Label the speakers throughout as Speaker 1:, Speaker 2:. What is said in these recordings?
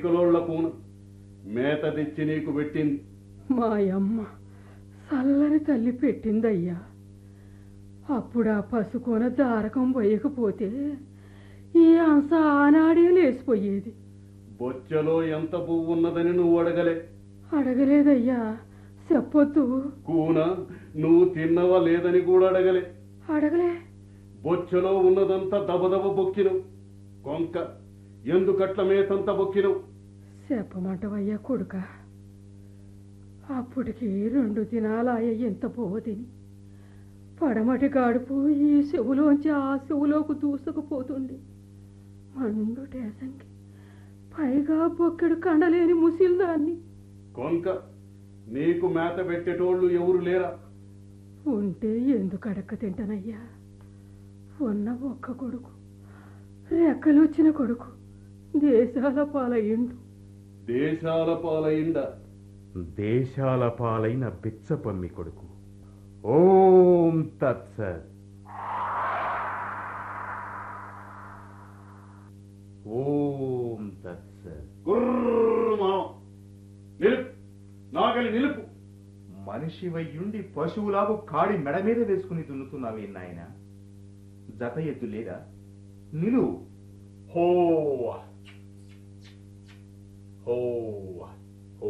Speaker 1: పిడికలోళ్ల కూన మేత తెచ్చి నీకు పెట్టింది
Speaker 2: మా అమ్మ చల్లని తల్లి పెట్టిందయ్యా అప్పుడు ఆ పసుకొన దారకం పోయకపోతే ఈ అంశ ఆనాడే లేచిపోయేది
Speaker 1: బొచ్చలో ఎంత పువ్వు ఉన్నదని నువ్వు అడగలే
Speaker 2: అడగలేదయ్యా చెప్పొద్దు
Speaker 1: కూన నువ్వు తిన్నవా లేదని కూడా అడగలే
Speaker 2: అడగలే
Speaker 1: బొచ్చలో ఉన్నదంతా దబదబ బొక్కినవు కొంక ఎందుకట్ల మేతంత బొక్కినవు
Speaker 2: చెప్పమంటవయ్యా కొడుక అప్పటికి రెండు దినాలాయ ఎంత పోతిని పడమటి గాడుపు ఈ చెవులోంచి ఆ చెవులోకి దూసుకుపోతుంది మండు టేసంకి పైగా బొక్కెడు కండలేని ముసిల్దాన్ని
Speaker 1: కొంక నీకు మేత పెట్టేటోళ్ళు ఎవరు లేరా
Speaker 2: ఉంటే ఎందుకు అడక్క తింటానయ్యా ఉన్న ఒక్క కొడుకు రెక్కలొచ్చిన కొడుకు దేశాల పాలయ్యిండు
Speaker 1: దేశాల పాలయిండ
Speaker 3: దేశాల పాలైన బిచ్చపమ్మి కొడుకు ఓం తత్సత్ ఓం తత్సత్
Speaker 1: గుర్రు మావ నిలుపు నాగలి నిలుపు
Speaker 3: మనిషి వయ్యుండి పశువులాగు కాడి మెడ మీద వేసుకుని దున్నుతున్నావే నాయన జత ఎద్దు లేదా నిలువు
Speaker 1: హో హో హో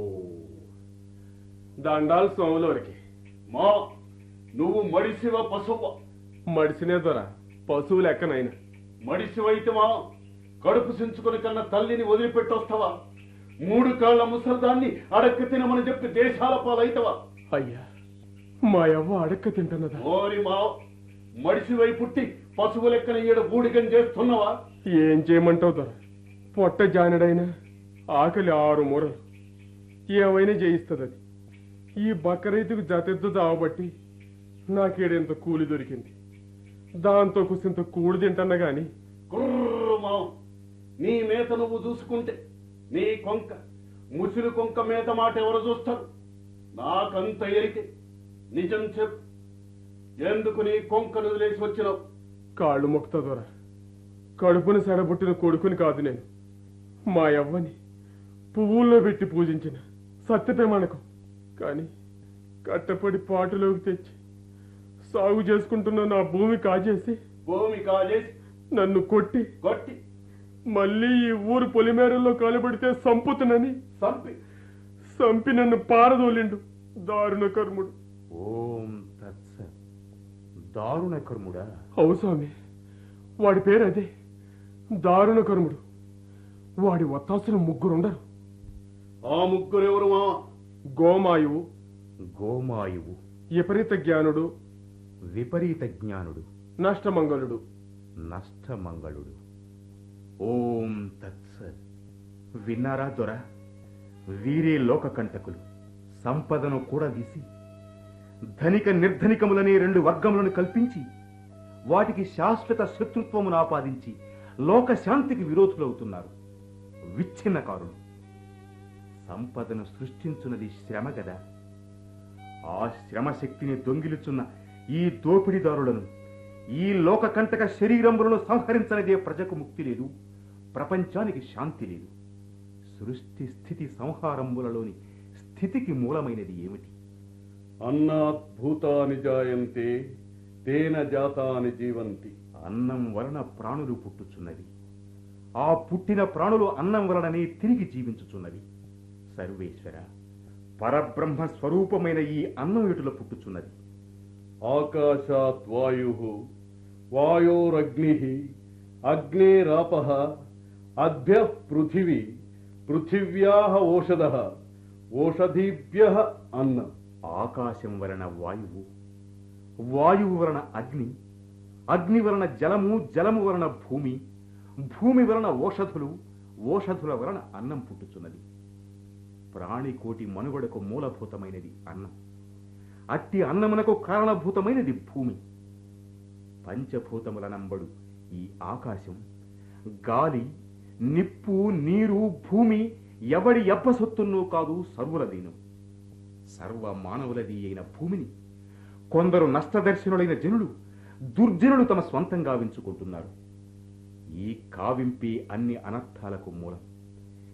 Speaker 4: దండాలు సోములోరికి
Speaker 1: మా నువ్వు మడిసివ పశువ
Speaker 4: మడిసినే దొర పశువు లెక్కనైనా
Speaker 1: మడిసివైతే మా కడుపు సించుకుని కన్న తల్లిని వదిలిపెట్టొస్తావా మూడు కాళ్ల ముసల్దాన్ని అడక్క తినమని చెప్పి దేశాల పాలైతవా
Speaker 4: అయ్యా మా యవ్వ అడక్క తింటున్నదా
Speaker 1: ఓరి మా మడిసివై పుట్టి పశువు లెక్కన ఈడ బూడిగం చేస్తున్నావా
Speaker 4: ఏం చేయమంటావు దొర పొట్ట జానడైనా ఆకలి ఆరు మూరలు ఏమైనా చేయిస్తుంది అది ఈ బక్క రైతుకు జతెద్దు దావబట్టి నాకేడెంత కూలి దొరికింది దాంతో కుసింత కూడి తింటన్నా గాని
Speaker 1: కుర్రు మావ నీ మేత నువ్వు చూసుకుంటే నీ కొంక ముసిలి కొంక మేత మాట ఎవరు చూస్తారు నాకంత ఎరికే నిజం చెప్పు ఎందుకు నీ కొంకను వదిలేసి వచ్చినావు
Speaker 4: కాళ్ళు మొక్తా దొర కడుపున సెడబుట్టిన కొడుకుని కాదు నేను మా యవ్వని పువ్వుల్లో పెట్టి పూజించిన సత్యప్రమాణకం కానీ కట్టపడి పాటలోకి తెచ్చి సాగు చేసుకుంటున్న నా భూమి కాజేసి
Speaker 1: భూమి కాజేసి
Speaker 4: నన్ను కొట్టి
Speaker 1: కొట్టి
Speaker 4: మళ్ళీ ఈ ఊరు పొలిమేరల్లో కాలుబడితే సంపుతునని
Speaker 1: చంపి
Speaker 4: సంపి నన్ను పారదోలిండు దారుణ కర్ముడు
Speaker 3: ఓం తత్సత్ దారుణ కర్ముడా
Speaker 4: అవు స్వామి వాడి పేరు అదే దారుణ కర్ముడు వాడి ఒత్తాసులు ముగ్గురుండరు
Speaker 1: ఆ ముగ్గురు ఎవరు మావ
Speaker 4: గోమాయువు
Speaker 3: గోమాయువు
Speaker 4: విపరీత జ్ఞానుడు
Speaker 3: విపరీత జ్ఞానుడు
Speaker 4: నష్టమంగళుడు
Speaker 3: నష్టమంగళుడు ఓం తత్సత్ విన్నారా దొర వీరే లోకకంటకులు సంపదను కూడా వీసి ధనిక నిర్ధనికములనే రెండు వర్గములను కల్పించి వాటికి శాశ్వత శత్రుత్వమును ఆపాదించి లోక శాంతికి విరోధులవుతున్నారు విచ్ఛిన్నకారులు సంపదను సృష్టించున్నది శ్రమ గదా ఆ శ్రమ శక్తిని దొంగిలుచున్న ఈ దోపిడీదారులను ఈ లోకకంటక శరీరములను సంహరించనిదే ప్రజకు ముక్తి లేదు ప్రపంచానికి శాంతి లేదు సృష్టి స్థితి సంహారములలోని స్థితికి మూలమైనది ఏమిటి
Speaker 1: అన్నాద్భూతాని జాయంతే తేన జాతాని జీవంతి
Speaker 3: అన్నం వలన ప్రాణులు పుట్టుచున్నవి ఆ పుట్టిన ప్రాణులు అన్నం వలననే తిరిగి జీవించుచున్నవి సర్వేశ్వర పరబ్రహ్మ స్వరూపమైన ఈ అన్నం ఎటుల పుట్టుచున్నది
Speaker 1: ఆకాశాత్ వాయు వాయోరగ్ని అగ్నేరాప అద్భ్య పృథివీ పృథివ్యా ఓషధ ఓషధీభ్య అన్న
Speaker 3: ఆకాశం వలన వాయువు వాయువు వలన అగ్ని అగ్ని వలన జలము జలము వలన భూమి భూమి వలన ఓషధులు ఓషధుల వలన అన్నం పుట్టుచున్నది ప్రాణికోటి మనుగడకు మూలభూతమైనది అన్నం అట్టి అన్నమునకు కారణభూతమైనది భూమి పంచభూతములనంబడు ఈ ఆకాశం గాలి నిప్పు నీరు భూమి ఎవడి ఎబ్బ సొత్తున్నో కాదు సర్వులదీను సర్వ మానవులది అయిన భూమిని కొందరు నష్టదర్శనులైన జనులు దుర్జనులు తమ స్వంతంగా వించుకుంటున్నారు ఈ కావింపే అన్ని అనర్థాలకు మూలం